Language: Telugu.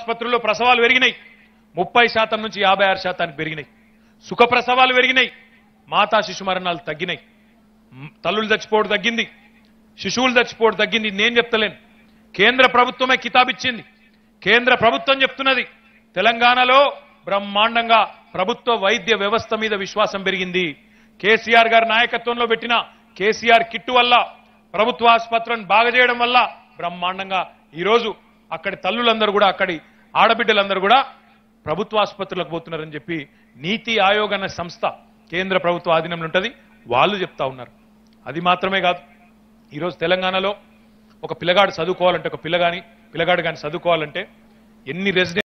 ఆసుపత్రుల్లో ప్రసవాలు పెరిగినాయి ముప్పై శాతం నుంచి యాభై ఆరు శాతానికి పెరిగినాయి సుఖ ప్రసవాలు పెరిగినాయి మాతా శిశు మరణాలు తగ్గినాయి మ్, తల్లులు చచ్చిపోవడం తగ్గింది శిశువులు చచ్చిపోవడం తగ్గింది నేను చెప్తలేను కేంద్ర ప్రభుత్వమే కితాబిచ్చింది కేంద్ర ప్రభుత్వం చెప్తున్నది తెలంగాణలో బ్రహ్మాండంగా ప్రభుత్వ వైద్య వ్యవస్థ మీద విశ్వాసం పెరిగింది కేసీఆర్ గారి నాయకత్వంలో పెట్టిన కేసీఆర్ కిట్టు వల్ల ప్రభుత్వ ఆసుపత్రులను బాగా చేయడం వల్ల బ్రహ్మాండంగా ఈరోజు అక్కడి తల్లులందరూ కూడా అక్కడి ఆడబిడ్డలందరూ కూడా ప్రభుత్వ ఆసుపత్రులకు పోతున్నారని చెప్పి నీతి ఆయోగ్ అనే సంస్థ కేంద్ర ప్రభుత్వ ఆధీనంలో ఉంటుంది వాళ్ళు చెప్తా ఉన్నారు అది మాత్రమే కాదు ఈరోజు తెలంగాణలో ఒక పిల్లగాడు చదువుకోవాలంటే ఒక పిల్లగాని పిల్లగాడు కానీ చదువుకోవాలంటే ఎన్ని రెసిడెంట్